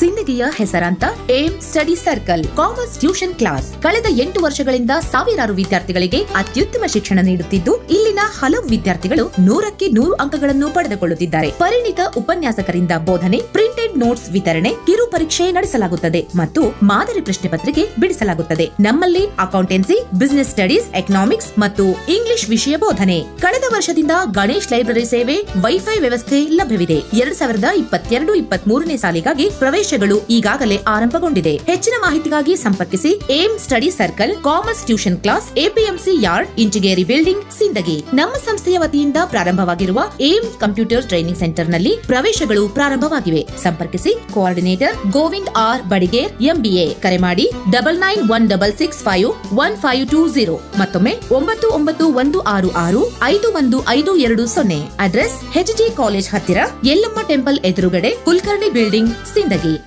ಸಿಂದಗಿಯ ಹೆಸರಾಂತ Aim study circle commerce tuition class ಕಳೆದ ಎಂಟು ವರ್ಷಗಳಿಂದ ಸಾವಿರಾರು ವಿದ್ಯಾರ್ಥಿಗಳಿಗೆ ಅತ್ಯುತ್ತಮ ಶಿಕ್ಷಣ ನೀಡುತ್ತಿದ್ದು ಇಲ್ಲಿನ ಹಲವು ವಿದ್ಯಾರ್ಥಿಗಳು ನೂರಕ್ಕೆ ನೂರು ಅಂಕಗಳನ್ನು ಪಡೆದುಕೊಳ್ಳುತ್ತಿದ್ದಾರೆ ಪರಿಣಿತ ಉಪನ್ಯಾಸಕರಿಂದ ಬೋಧನೆ ಪ್ರಿಂಟೆಡ್ ನೋಟ್ಸ್ ವಿತರಣೆ ಕಿರು ಪರೀಕ್ಷೆ ನಡೆಸಲಾಗುತ್ತದೆ ಮತ್ತು ಮಾದರಿ ಪ್ರಶ್ನೆ ಪತ್ರಿಕೆ ಬಿಡಿಸಲಾಗುತ್ತದೆ ನಮ್ಮಲ್ಲಿ ಅಕೌಂಟೆನ್ಸಿ ಬಿಸಿನೆಸ್ ಸ್ಟಡೀಸ್ ಎಕನಾಮಿಕ್ಸ್ ಮತ್ತು ಇಂಗ್ಲಿಷ್ ವಿಷಯ ಬೋಧನೆ ಕಳೆದ ವರ್ಷದಿಂದ ಗಣೇಶ್ ಲೈಬ್ರರಿ ಸೇವೆ ವೈಫೈ ವ್ಯವಸ್ಥೆ ಲಭ್ಯವಿದೆ ಎರಡ್ ಸಾವಿರದ ಇಪ್ಪತ್ತೆರಡು ಇಪ್ಪತ್ತ್ ಮೂರನೇ ಸಾಲಿಗಾಗಿ ಪ್ರವೇಶಗಳು ಈಗಾಗಲೇ ಆರಂಭಗೊಂಡಿದೆ ಹೆಚ್ಚಿನ ಮಾಹಿತಿಗಾಗಿ ಸಂಪರ್ಕಿಸಿ Aim study circle commerce tuition class APMC yard Injigeri building Sindagi ನಮ್ಮ ಸಂಸ್ಥೆಯ ವತಿಯಿಂದ ಪ್ರಾರಂಭವಾಗಿರುವ ಏಮ್ ಕಂಪ್ಯೂಟರ್ ಟ್ರೈನಿಂಗ್ ಸೆಂಟರ್ ನಲ್ಲಿ ಪ್ರವೇಶಗಳು ಪ್ರಾರಂಭವಾಗಿವೆ ಸಂಪರ್ಕಿಸಿ coordinator Govind R Badiger MBA ಕರೆ ಮಾಡಿ double nine one double six five one five two zero ಮತ್ತೊಮ್ಮೆ ಒಂಬತ್ತು ಒಂಬತ್ತು ಒಂದು ಆರು ಆರು ಐದು ಒಂದು ಐದು ಎರಡು ಸೊನ್ನೆ ಅಡ್ರೆಸ್ ಹೆಚ್ಜಿ ಕಾಲೇಜ್ ಹತ್ತಿರ ಯಲ್ಲಮ್ಮ ಟೆಂಪಲ್ ಎದುರುಗಡೆ ಕುಲಕರ್ಣಿ ಬಿಲ್ಡಿಂಗ್ ಸಿಂದಗಿ